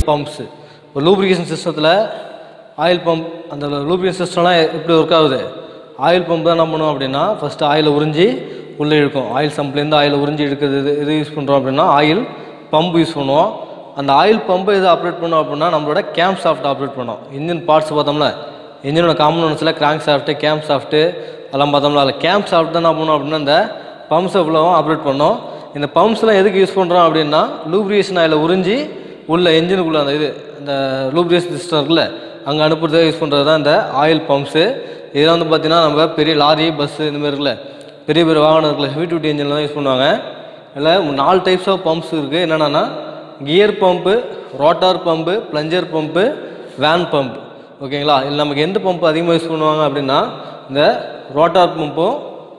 pumps ஒரு lubrication சிஸ்டத்தில் oil pump அந்த லூப்ரிகேஷன் சிஸ்டம்லாம் எப்படி ஒர்க் ஆகுது ஆயில் பம்ப் தான் என்ன பண்ணுவோம் அப்படின்னா ஃபஸ்ட்டு ஆயிலை உறிஞ்சி உள்ளே இழுக்கும் ஆயில் சம்ப்லேருந்து ஆயில் உறிஞ்சி எடுக்கிறது இது இது யூஸ் பண்ணுறோம் அப்படின்னா ஆயில் பம்ப் யூஸ் பண்ணுவோம் அந்த ஆயில் பம்பை எது ஆப்ரேட் பண்ணோம் அப்படின்னா நம்மளோட கேம்ப் சாஃப்ட் ஆப்ரேட் பண்ணோம் இன்ஜின் பார்ட்ஸ் பார்த்தோம்ல இன்ஜினோட காம்பனன்ஸில் கிராங்க் சாஃப்ட்டு கேம்ப் சாஃப்ட்டு அதெல்லாம் பார்த்தோம்ல அதில் கேம்ப் சாஃப்ட் தான் என்ன பண்ணுவோம் அப்படின்னா இந்த பம்ப்ஸை ஃபுல்லாகவும் ஆப்ரேட் பண்ணோம் இந்த பம்ப்ஸ்லாம் எதுக்கு யூஸ் பண்ணுறோம் அப்படின்னா லூப்ரிகேஷன் ஆயில் உறிஞ்சி உள்ள என்ஜினுக்குள்ளே அந்த இது இந்த லூப்ரிகேஷன் சிஸ்டம் இருக்குல்ல அங்கே அனுப்புறதுக்கு யூஸ் பண்ணுறது தான் இந்த ஆயில் பம்ப்ஸு இதெல்லாம் வந்து பார்த்தீங்கன்னா நம்ம பெரிய லாரி பஸ்ஸு இந்த மாதிரி இருக்குல்ல பெரிய பெரிய வாகனம் இருக்குல்ல ஹெவி டியூட்டி இன்ஜினில் தான் யூஸ் பண்ணுவாங்க இதில் நாலு டைப்ஸ் ஆஃப் பம்ப்ஸ் இருக்குது என்னென்னா gear pump rotor pump plunger pump vane pump ஓகேங்களா இதில் நமக்கு எந்த பம்ப் அதிகமாக யூஸ் பண்ணுவாங்க அப்படின்னா இந்த ரோட்டார் பம்பும்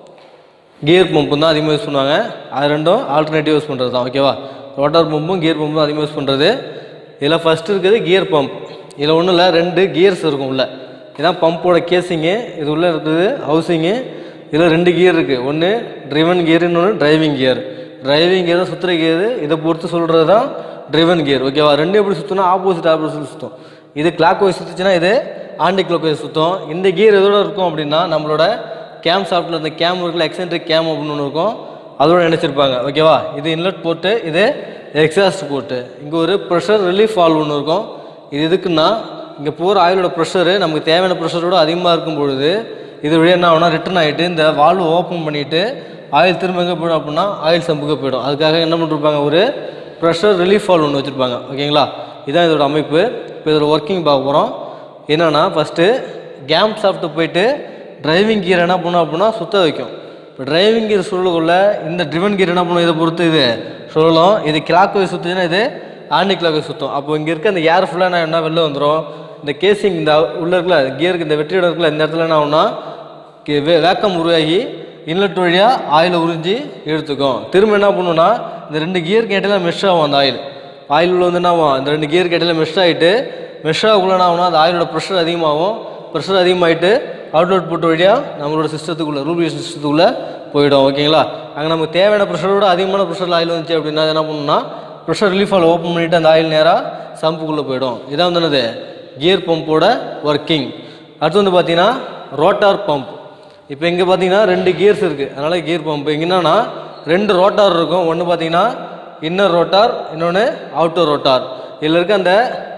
கியர் பம்பும் தான் அதிகமாக யூஸ் பண்ணுவாங்க அது ரெண்டும் ஆல்டர்னேட்டிவ் யூஸ் பண்ணுறது தான் ஓகேவா ரோட்டார் பம்பும் கியர் பம்பும் அதிகமாக யூஸ் பண்ணுறது இதில் ஃபஸ்ட்டு இருக்குது கியர் பம்ப் இதில் ஒன்றும் இல்லை ரெண்டு கியர்ஸ் இருக்கும் உள்ள இதான் பம்போட கேசிங்கு இது உள்ளே இருக்குது ஹவுசிங்கு இதில் ரெண்டு கியர் இருக்குது ஒன்று ட்ரிவன் கியர் இன்னொன்று டிரைவிங் கியர் டிரைவிங் கியர் தான் சுற்றுற கியர் இதை பொறுத்து சொல்கிறது தான் ட்ரிவன் கியர் ஓகேவா ரெண்டு எப்படி சுற்றினா ஆப்போசிட் ஆப்போசிட் சுற்றும் இது கிளாக் வைஸ் சுற்றுச்சுன்னா இது ஆண்டி கிளாக் வைஸ் சுற்றும் இந்த கியர் எதோட இருக்கும் அப்படின்னா நம்மளோட கேம் சாஃப்ட்டில் இந்த கேம் இருக்குல்ல எக்ஸென்ட்ரிக் கேம் அப்படின்னு ஒன்று இருக்கும் அதோட நினச்சிருப்பாங்க ஓகேவா இது இன்லெட் போட்டு இது எக்ஸாஸ்ட் போட்டு இங்கே ஒரு ப்ரெஷர் ரிலீஃப் வால்வ் ஒன்று இருக்கும் இது எதுக்குன்னா இங்கே போகிற ஆயிலோட ப்ரெஷரு நமக்கு தேவையான ப்ரெஷரோட அதிகமாக இருக்கும் பொழுது இது வழியாக என்ன ஆகும்னா ரிட்டர்ன் ஆகிட்டு இந்த வால்வு ஓப்பன் பண்ணிவிட்டு ஆயில் திரும்ப எங்கே போயிடும் அப்படின்னா ஆயில் சம்புக்கு போயிடும் அதுக்காக என்ன பண்ணிருப்பாங்க ஒரு ப்ரெஷர் ரிலீஃப் வால்வ் ஒன்று வச்சுருப்பாங்க ஓகேங்களா இதான் இதோட அமைப்பு இப்போ இதோட ஒர்க்கிங் பார்க்க போகிறோம் என்னென்னா ஃபஸ்ட்டு கேம் சாஃப்ட்டு போயிட்டு டிரைவிங் கியர் என்ன பண்ணும் அப்படின்னா சுத்த வைக்கும் இப்போ டிரைவிங் கியர் சுழலுக்குள்ள இந்த ட்ரிவன் கியர் என்ன பண்ணும் இதை பொறுத்து இது சுழலும் இது கிளாக் வைஸ் சுற்றுச்சுன்னா இது ஆண்டி கிளாக் வைஸ் சுற்றும் அப்போ இங்கே இருக்க அந்த ஏர் ஃபுல்லாக என்ன வெளில வந்துடும் இந்த கேசிங் இந்த உள்ள இருக்குல்ல கியருக்கு இந்த வெற்றியோட இருக்குல்ல இந்த இடத்துல என்ன ஆகும்னா கே- வே- வேக்கம் உருவாகி இன்லெட் வழியாக ஆயிலை உறிஞ்சி எடுத்துக்கும் திரும்ப என்ன பண்ணுன்னா இந்த ரெண்டு கியருக்கு இடையில மெஷ் ஆகும் அந்த ஆயில் ஆயில் உள்ள வந்து என்ன ஆகும் இந்த ரெண்டு கியருக்கு இடையில மெஷ் ஆகிட்டு மெஷ் ஆகக்குள்ள என்ன ஆகும்னா அந்த ஆயிலோட ப்ரெஷர் அதிகமாகும் ப்ரெஷர் அதிகமாகிட்டு அவுட்லெட் போட்டு வழியாக நம்மளோட சிஸ்டத்துக்குள்ளே ரூபியேஷன் சிஸ்டத்துக்குள்ளே போயிடும் ஓகேங்களா அங்கே நமக்கு தேவையான ப்ரெஷரோட அதிகமான ப்ரெஷரில் ஆயில் வந்துச்சு அப்படின்னா அது என்ன பண்ணணும்னா ப்ரெஷர் ரிலீஃப் ஆல் ஓப்பன் பண்ணிவிட்டு அந்த ஆயில் நேராக சம்புக்குள்ளே போயிடும் இதான் வந்து என்னது கியர் பம்போட ஒர்க்கிங் அடுத்து வந்து பார்த்தீங்கன்னா ரோட்டார் பம்ப் இப்போ இங்கே பார்த்தீங்கன்னா ரெண்டு கியர்ஸ் இருக்குது அதனால் கியர் பம்ப் இங்கே என்னன்னா ரெண்டு ரோட்டார் இருக்கும் ஒன்று பார்த்தீங்கன்னா இன்னர் ரோட்டார் இன்னொன்று அவுட்டர் ரோட்டார் இதில் இருக்க அந்த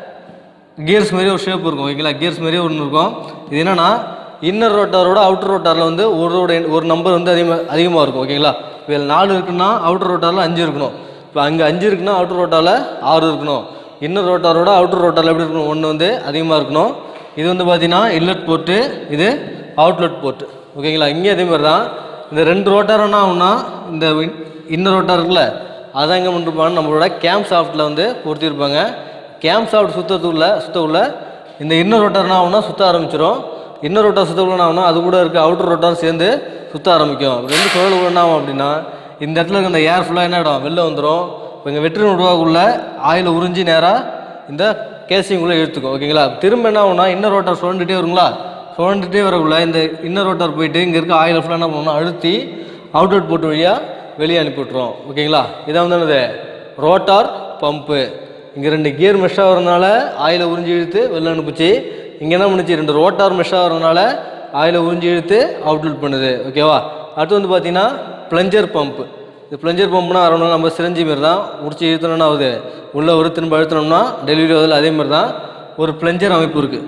கியர்ஸ் மாரி ஒரு ஷேப் இருக்கும் ஓகேங்களா கியர்ஸ் மாரி ஒன்று இருக்கும் இது என்னன்னா இன்னர் ரோட்டாரோட அவுட்டர் ரோட்டாரில் வந்து ஒரு ஒரு நம்பர் வந்து அதிகமாக அதிகமாக இருக்கும் ஓகேங்களா இப்போ இதில் நாலு இருக்குன்னா அவுட்டர் ரோட்டாரில் அஞ்சு இருக்கணும் இப்போ அங்கே அஞ்சு இருக்குன்னா அவுட்டர் ரோட்டாரில் ஆறு இருக்கணும் இன்னர் ரோட்டாரோட அவுட்டர் ரோட்டாரில் எப்படி இருக்கணும் ஒன்று வந்து அதிகமாக இருக்கணும் இது வந்து பார்த்தீங்கன்னா இன்லெட் போர்ட்டு இது அவுட்லெட் போர்ட்டு ஓகேங்களா இங்கே அதே மாதிரி தான் இந்த ரெண்டு ரோட்டார் என்ன ஆகும்னா இந்த இன்னர் ரோட்டார் இருக்குல்ல அதான் எங்கே பண்ணிருப்பாங்க நம்மளோட கேம்ப் சாஃப்ட்டில் வந்து பொருத்திருப்பாங்க கேம்ப் சாஃப்ட் சுத்தத்துக்குள்ள சுத்தக்குள்ள இந்த இன்னர் ரோட்டார் என்ன ஆகும்னா சுத்த ஆரம்பிச்சிடும் இன்னர் ரோட்டார் சுத்தக்குள்ள என்ன ஆகும்னா அது கூட இருக்க அவுட்டர் ரோட்டார் சேர்ந்து சுத்த ஆரம்பிக்கும் ரெண்டு சுழல் என்ன ஆகும் அப்படின்னா இந்த இடத்துல இருக்க இந்த ஏர் ஃபுல்லாக என்ன ஆகிடும் வெளில வந்துடும் இப்போ இங்கே வெற்றி உருவாக்குள்ள ஆயில் உறிஞ்சி நேராக இந்த கேசிங்குள்ளே இழுத்துக்கும் ஓகேங்களா திரும்ப என்ன ஆகும்னா இன்னர் ரோட்டார் சுழண்டுட்டே வருங்களா சுழண்டுட்டே வரக்குள்ள இந்த இன்னர் ரோட்டார் போயிட்டு இங்கே இருக்க ஆயில் ஃபுல்லாக என்ன பண்ணணும்னா அழுத்தி அவுட்லெட் போட்டு வழியாக வெளியே அனுப்பி விட்ருவோம் ஓகேங்களா இதான் வந்து என்னது ரோட்டார் பம்பு இங்கே ரெண்டு கியர் மெஷ் ஆகிறதுனால ஆயிலை உறிஞ்சி இழுத்து வெளில அனுப்பிச்சு இங்கே என்ன பண்ணுச்சு ரெண்டு ரோட்டார் மெஷ் ஆகிறதுனால ஆயிலை உறிஞ்சி இழுத்து அவுட்லெட் பண்ணுது ஓகேவா அடுத்து வந்து பார்த்தீங்கன்னா ப்ளஞ்சர் பம்பு இது ப்ளஞ்சர் பம்புனா அரணும் நம்ம சிரஞ்சி மாரி தான் முடிச்சு இழுத்தணும்னா ஆகுது உள்ளே ஒரு திரும்ப அழுத்தணும்னா டெலிவரி ஆகுதுல அதே மாதிரி தான் ஒரு ப்ளஞ்சர் அமைப்பு இருக்குது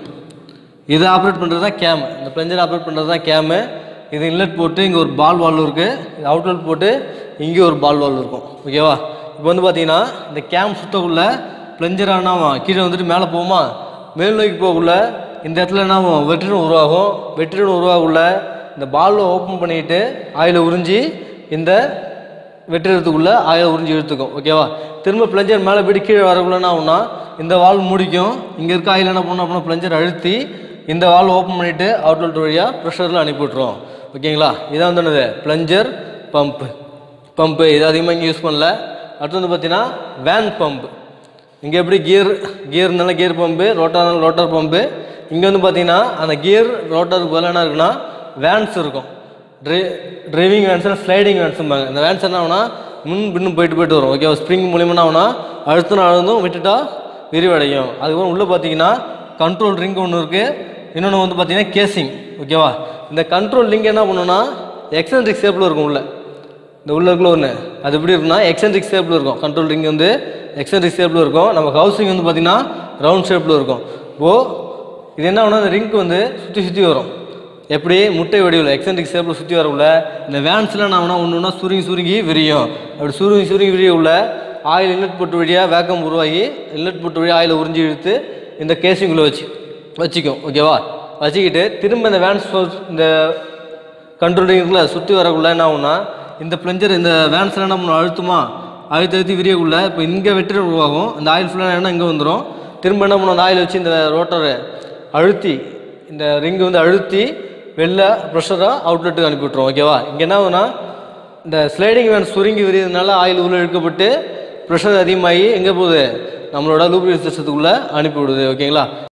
இதை ஆப்ரேட் பண்ணுறது தான் கேமு இந்த ப்ளஞ்சர் ஆப்ரேட் பண்ணுறது தான் கேமு இது இன்லெட் போட்டு இங்கே ஒரு பால் வால்வ் இருக்குது இது அவுட்லெட் போட்டு இங்கே ஒரு பால் வால்வ் இருக்கும் ஓகேவா இப்போ வந்து பார்த்தீங்கன்னா இந்த கேம் சுத்தக்குள்ள ப்ளஞ்சர் ஆனாமா கீழே வந்துட்டு மேலே போகுமா மேல் நோக்கி போகக்குள்ள இந்த இடத்துல என்ன ஆகும் வெற்றிடம் உருவாகும் வெற்றிடம் உருவாகக்குள்ள இந்த பால்வை ஓப்பன் பண்ணிட்டு ஆயிலை உறிஞ்சி இந்த வெற்றிடத்துக்குள்ளே ஆயில் உறிஞ்சி இழுத்துக்கும் ஓகேவா திரும்ப பிளஞ்சர் மேலே போயிட்டு கீழே வரக்குள்ள என்ன ஆகும்னா இந்த வால் முடிக்கும் இங்கே இருக்க ஆயில் என்ன பண்ணணும் அப்படின்னா பிளஞ்சர் அழுத்தி இந்த வால் ஓப்பன் பண்ணிவிட்டு அவுட்லெட் வழியாக ப்ரெஷரில் அனுப்பி விட்ருவோம் ஓகேங்களா இதான் வந்து என்னது பிளஞ்சர் பம்பு பம்பு இது அதிகமாக இங்கே யூஸ் பண்ணல அடுத்து வந்து பார்த்தீங்கன்னா வேன் பம்பு இங்கே எப்படி கியர் கியர்னால கியர் பம்பு ரோட்டார்னால ரோட்டார் பம்பு இங்கே வந்து பார்த்தீங்கன்னா அந்த கியர் ரோட்டாருக்கு பதிலாக என்ன இருக்குன்னா வேன்ஸ் இருக்கும் ட்ரை டிரைவிங் வேன்ஸ் ஸ்லைடிங் வேன்ஸும்பாங்க இந்த வேன்ஸ் என்ன ஆகுனா முன் பின்னும் போயிட்டு போயிட்டு வரும் ஓகேவா ஸ்ப்ரிங் மூலியமாக என்ன ஆகுனா அழுத்தின அழுந்தும் விட்டுட்டா விரிவடையும் அதுக்கப்புறம் உள்ளே பார்த்தீங்கன்னா கண்ட்ரோல் ரிங் ஒன்று இருக்குது இன்னொன்று வந்து பார்த்தீங்கன்னா கேசிங் ஓகேவா இந்த கண்ட்ரோல் லிங்க் என்ன பண்ணுன்னா எக்ஸென்ட்ரிக் ஷேப்பில் இருக்கும் உள்ள இந்த உள்ள இருக்குள்ள ஒன்று அது எப்படி இருக்குன்னா எக்ஸென்ட்ரிக் ஷேப்பில் இருக்கும் கண்ட்ரோல் ரிங் வந்து எக்ஸென்ட்ரிக் ஷேப்பில் இருக்கும் நம்ம ஹவுசிங் வந்து பார்த்தீங்கன்னா ரவுண்ட் ஷேப்பில் இருக்கும் இப்போது இது என்ன ஆகும்னா இந்த ரிங்க் வந்து சுற்றி சுற்றி வரும் எப்படி முட்டை வடிவில் எக்ஸென்ட்ரிக் ஷேப்பில் சுற்றி வரக்குள்ள இந்த வேன்ஸ்லாம் நான் ஒன்று ஒன்று சுருங்கி சுருங்கி விரியும் அப்படி சுருங்கி சுருங்கி விரிய உள்ள ஆயில் இன்லெட் போட்டு வழியாக வேக்கம் உருவாகி இன்லெட் போட்டு வழியாக ஆயிலை உறிஞ்சி இழுத்து இந்த கேசிங்குள்ளே வச்சு வச்சுக்கும் ஓகேவா வச்சுக்கிட்டு திரும்ப இந்த வேன்ஸ் இந்த கண்ட்ரோலிங்குள்ளே சுற்றி வரக்குள்ள என்ன ஆகும்னா இந்த பிளஞ்சர் இந்த வேன்ஸ்லாம் என்ன பண்ணும் அழுத்துமா அழுத்தி அழுத்தி விரியக்குள்ள இப்போ இங்கே வெற்றி உருவாகும் இந்த ஆயில் ஃபுல்லாக என்ன இங்கே வந்துடும் திரும்ப என்ன பண்ணும் அந்த ஆயில் வச்சு இந்த ரோட்டரை அழுத்தி இந்த ரிங் வந்து அழுத்தி வெளில ப்ரெஷராக அவுட்லெட்டுக்கு அனுப்பி விட்ருவோம் ஓகேவா இங்கே என்ன ஆகும்னா இந்த ஸ்லைடிங் வேன் சுருங்கி விரியதுனால ஆயில் உள்ள இழுக்கப்பட்டு ப்ரெஷர் அதிகமாகி எங்கே போகுது நம்மளோட லூப்ரிகேட் சிஸ்டத்துக்குள்ளே அனுப்பி விடுது ஓகேங்களா